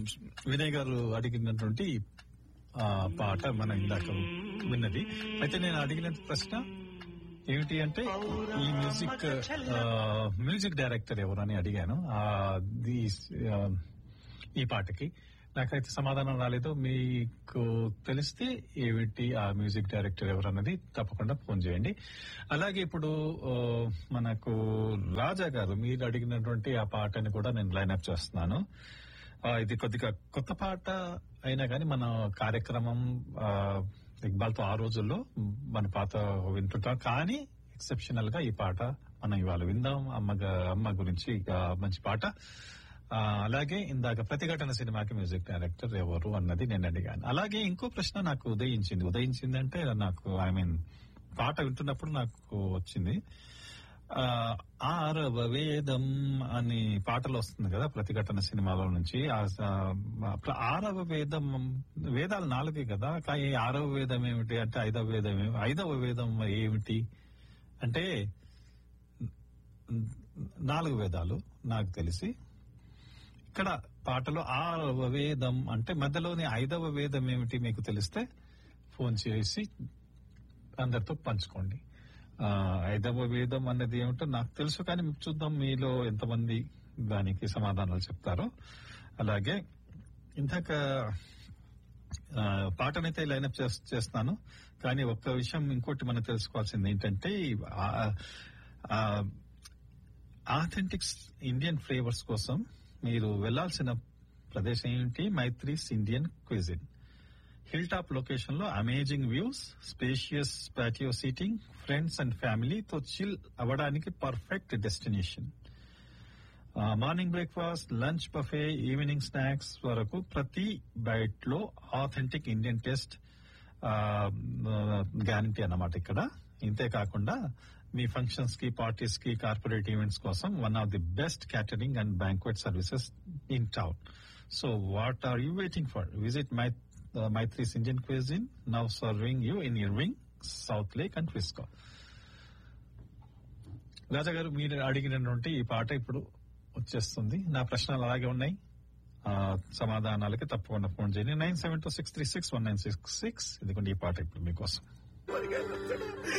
వినయ్ గారు అడిగినటువంటి ఆ, పాట మనం ఇందాక విన్నది అయితే నేను అడిగిన ప్రశ్న ఏమిటి అంటే ఈ మ్యూజిక్ ఆ, మ్యూజిక్ డైరెక్టర్ ఎవరు అని అడిగాను ఆ, ది- ఆ, ఈ పాటకి నాకైతే సమాధానం రాలేదు మీకు తెలిస్తే ఏమిటి ఆ మ్యూజిక్ డైరెక్టర్ ఎవరు అన్నది తప్పకుండా ఫోన్ చేయండి అలాగే ఇప్పుడు ఆ, మనకు రాజా గారు మీరు అడిగినటువంటి ఆ పాటని కూడా నేను లైన్అప్ చేస్తున్నాను ఆ, ఇది కొద్దిగా కొత్త పాట అయినా కానీ మన కార్యక్రమం ఆ, ఇక్బాల్ తో ఆ రోజుల్లో మన పాత వింటుంటాం కానీ ఎక్సెప్షనల్ గా ఈ పాట మనం ఇవాళ విందాం అమ్మ గా- అమ్మ గురించి ఆ, మంచి పాట ఆ, అలాగే ఇందాక ప్రతిఘటన సినిమాకి మ్యూజిక్ డైరెక్టర్ ఎవరు అన్నది నేను అడిగాను అలాగే ఇంకో ప్రశ్న నాకు ఉదయించింది ఉదయించింది అంటే నాకు ఐ మీన్ పాట వింటున్నప్పుడు నాకు వచ్చింది ఆ, ఆరవ వేదం అని పాటలు వస్తుంది కదా ప్రతిఘటన సినిమాలో నుంచి ఆ స- ఆ ఆరవ వేదం వేదాలు నాలుగే కదా కానీ ఆరవ వేదం ఏమిటి అంటే ఐదవ వేదం ఏమి ఐదవ వేదం ఏమిటి అంటే నాలుగు వేదాలు నాకు తెలిసి ఇక్కడ పాటలో ఆరవ వేదం అంటే మధ్యలోని ఐదవ వేదం ఏమిటి మీకు తెలిస్తే ఫోన్ చేసి అందరితో పంచుకోండి ఆ, ఐదవ వేదం అన్నది ఏమిటో నాకు తెలుసు కానీ చూద్దాం మీలో ఎంతమంది దానికి సమాధానాలు చెప్తారో అలాగే ఇందాక ఆ, పాటనైతే లైనప్ చేస్తాను కానీ ఒక్క విషయం ఇంకోటి మనం తెలుసుకోవాల్సింది ఏంటంటే ఆథెంటిక్స్ ఇండియన్ ఫ్లేవర్స్ కోసం మీరు వెళ్లాల్సిన ప్రదేశం ఏంటి Maitri's Indian cuisine hill top location లో amazing views spacious patio seating friends and ఫ్యామిలీతో చిల్ అవ్వడానికి perfect destination morning breakfast lunch buffet evening snacks వరకు ప్రతి బైట్ లో ఆథెంటిక్ ఇండియన్ టేస్ట్ గ్యారంటీ అన్నమాట ఇక్కడ ఇంతే కాకుండా మీ ఫంక్షన్స్ కి పార్టీస్ కి కార్పొరేట్ ఈవెంట్స్ కోసం one of the best catering and banquet services in town so what are you waiting for visit my Maitri's Indian cuisine now serving you in Irving Southlake and Frisco Raja garu మీరు అడిగినటువంటి ఈ పాట ఇప్పుడు వచ్చేస్తుంది నా ప్రశ్నలు అలాగే ఉన్నాయి ఆ, సమాధానాలకి తప్పకుండా ఫోన్ చేయండి nine seven two six three six one nine six six ఇదిగోండి ఈ పాట ఇప్పుడు మీకోసం